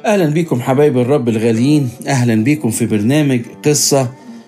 أهلا بكم حبايب الرب الغاليين أهلا بكم في برنامج قصة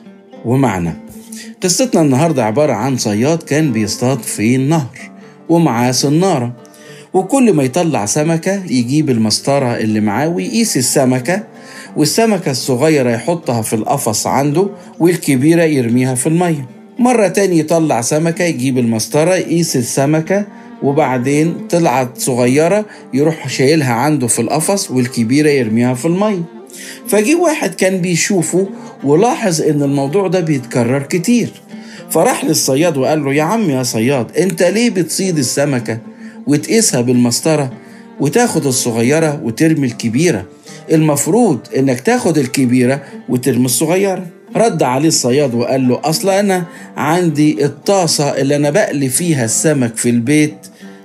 ومعنى قصتنا النهاردة عبارة عن صياد كان بيصطاد في النهر ومعاه صنارة وكل ما يطلع سمكة يجيب المسطرة اللي معاه ويقيس السمكة والسمكة الصغيرة يحطها في القفص عنده والكبيرة يرميها في المية مرة تاني يطلع سمكة يجيب المسطرة يقيس السمكة وبعدين طلعت صغيرة يروح شايلها عنده في القفص والكبيرة يرميها في المية فجي واحد كان بيشوفه ولاحظ ان الموضوع ده بيتكرر كتير فراح للصياد وقال له يا عم يا صياد انت ليه بتصيد السمكة وتقيسها بالمسطرة وتاخد الصغيرة وترمي الكبيرة المفروض انك تاخد الكبيرة وترمي الصغيرة رد عليه الصياد وقال له اصل انا عندي الطاسة اللي انا بقلي فيها السمك في البيت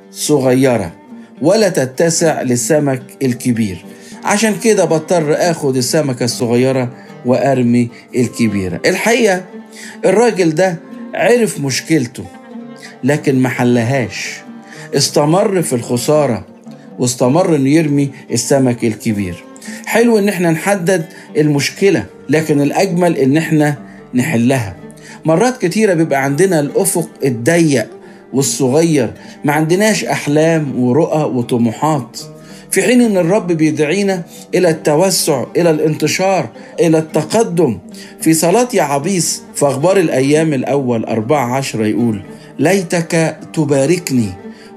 صغيرة ولا تتسع للسمك الكبير عشان كده بضطر اخد السمكة الصغيرة وارمي الكبيرة الحقيقة الراجل ده عرف مشكلته لكن ما حلهاش استمر في الخسارة واستمر انه يرمي السمك الكبير حلو ان احنا نحدد المشكلة لكن الاجمل ان احنا نحلها مرات كتيرة بيبقى عندنا الافق الضيق والصغير ما عندناش احلام ورؤى وطموحات في حين ان الرب بيدعينا الى التوسع الى الانتشار الى التقدم في صلاة يعبيس في اخبار الايام الاول أربعة عشر يقول ليتك تباركني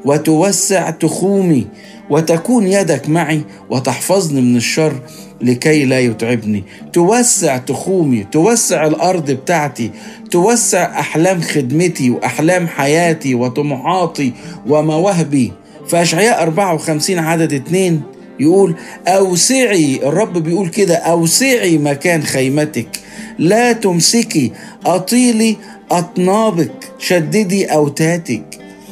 وتوسع تخومي وتكون يدك معي وتحفظني من الشر لكي لا يتعبني توسع تخومي توسع الارض بتاعتي توسع احلام خدمتي واحلام حياتي وطموحاتي ومواهبي في اشعياء 54 عدد 2 يقول اوسعي الرب بيقول كده اوسعي مكان خيمتك لا تمسكي اطيلي اطنابك شددي اوتاتك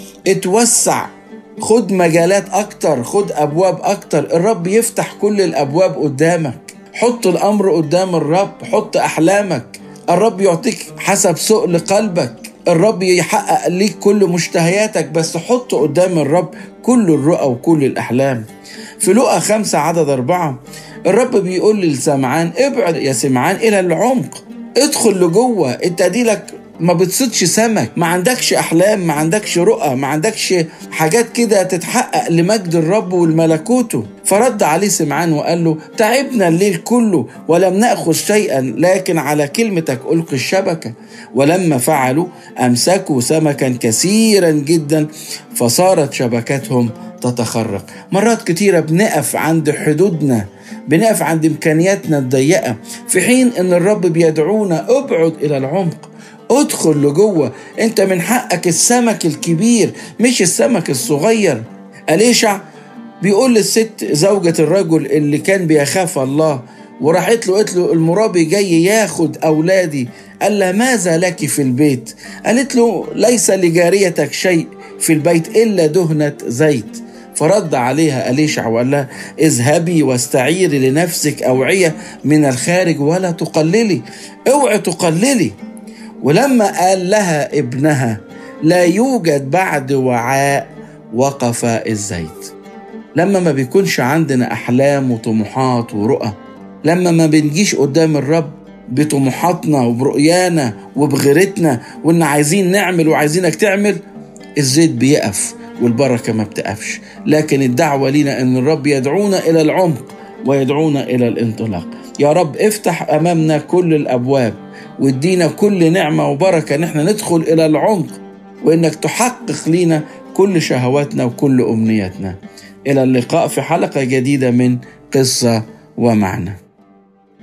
اتوسع خد مجالات اكتر خد ابواب اكتر الرب يفتح كل الابواب قدامك حط الامر قدام الرب حط احلامك الرب يعطيك حسب سؤل قلبك الرب يحقق ليك كل مشتهياتك بس حط قدام الرب كل الرؤى وكل الأحلام في لقى خمسة عدد أربعة الرب بيقول للسمعان ابعد يا سمعان إلى العمق ادخل لجوه انت دي لك ما بتصيدش سمك ما عندكش احلام ما عندكش رؤى ما عندكش حاجات كده تتحقق لمجد الرب والملكوته فرد عليه سمعان وقال له تعبنا الليل كله ولم ناخذ شيئا لكن على كلمتك القي الشبكه ولما فعلوا امسكوا سمكا كثيرا جدا فصارت شبكتهم تتخرق مرات كتيرة بنقف عند حدودنا بنقف عند إمكانياتنا الضيقة في حين أن الرب بيدعونا ابعد إلى العمق ادخل لجوه انت من حقك السمك الكبير مش السمك الصغير أليشع بيقول للست زوجة الرجل اللي كان بيخاف الله وراحت له قالت له المرابي جاي ياخد أولادي قال لها ماذا لك في البيت قالت له ليس لجاريتك شيء في البيت إلا دهنة زيت فرد عليها أليشع وقال لها اذهبي واستعيري لنفسك أوعية من الخارج ولا تقللي اوعي تقللي ولما قال لها ابنها لا يوجد بعد وعاء وقف الزيت لما ما بيكونش عندنا أحلام وطموحات ورؤى لما ما بنجيش قدام الرب بطموحاتنا وبرؤيانا وبغيرتنا وإن عايزين نعمل وعايزينك تعمل الزيت بيقف والبركة ما بتقفش لكن الدعوة لنا أن الرب يدعونا إلى العمق ويدعونا إلى الانطلاق يا رب افتح أمامنا كل الأبواب وادينا كل نعمة وبركة ان احنا ندخل الى العمق وانك تحقق لينا كل شهواتنا وكل امنياتنا الى اللقاء في حلقة جديدة من قصة ومعنى